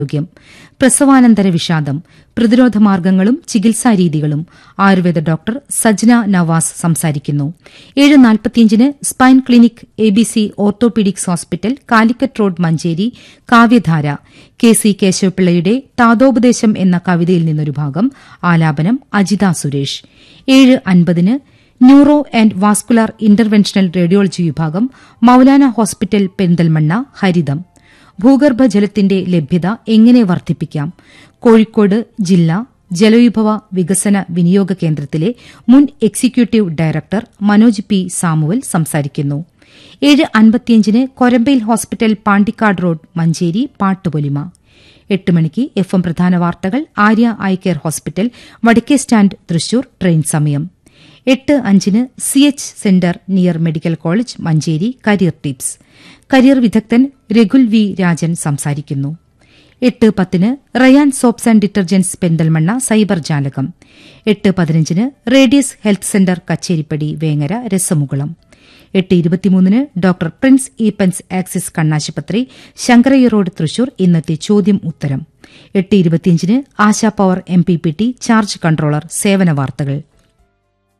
ആരോഗ്യം പ്രസവാനന്തര വിഷാദം പ്രതിരോധ മാർഗങ്ങളും ചികിത്സാരീതികളും ആയുർവേദ ഡോക്ടർ സജ്ന നവാസ് സംസാരിക്കുന്നു ഏഴ് നാൽപ്പത്തിയഞ്ചിന് spine clinic A B C orthopaedics hospital Calicut road Manjeri Kavyadhara K C കേശവപിള്ളയുടെ താതോപദേശം എന്ന കവിതയിൽ നിന്നൊരു ഭാഗം ആലാപനം അജിത സുരേഷ് ഏഴ് അൻപതിന് neuro and vascular interventional radiology വിഭാഗം മൌലാന ഹോസ്പിറ്റൽ പെരിന്തൽമണ്ണ ഹരിതം ഭൂഗർഭജലത്തിന്റെ ലഭ്യത എങ്ങനെ വർദ്ധിപ്പിക്കാം കോഴിക്കോട് ജില്ലാ ജലവിഭവ വികസന വിനിയോഗ കേന്ദ്രത്തിലെ മുൻ executive director Manoj P Samuel സംസാരിക്കുന്നു ഏഴ് അൻപത്തിയഞ്ചിന് കൊരമ്പയിൽ ഹോസ്പിറ്റൽ പാണ്ടിക്കാട് റോഡ് മഞ്ചേരി പാട്ടുപൊലിമ എട്ട് മണിക്ക് എഫ് എം പ്രധാന വാർത്തകൾ ആര്യ ഐ കെയർ ഹോസ്പിറ്റൽ വടക്കേ സ്റ്റാൻഡ് തൃശൂർ ട്രെയിൻ സമയം എട്ട് അഞ്ചിന് C H centre near medical college Manjeri career tips career വിദഗ്ധൻ രഘുൽ വി രാജൻ സംസാരിക്കുന്നു എട്ട് പത്തിന് Rayan soaps and detergents Perinthalmanna cyber ജാലകം എട്ട് പതിനഞ്ചിന് radius health centre Kacheripadi Vengara Rasamukulam എട്ട് ഇരുപത്തിമൂന്നിന് ഡോക്ടർ പ്രിൻസ് ഈപ്പൻസ് ആക്സിസ് കണ്ണാശുപത്രി ശങ്കരയ്യ റോഡ് തൃശൂർ ഇന്നത്തെ ചോദ്യം ഉത്തരം എട്ട് ഇരുപത്തിയഞ്ചിന് Asha power M P P T charge controller സേവന വാർത്തകൾ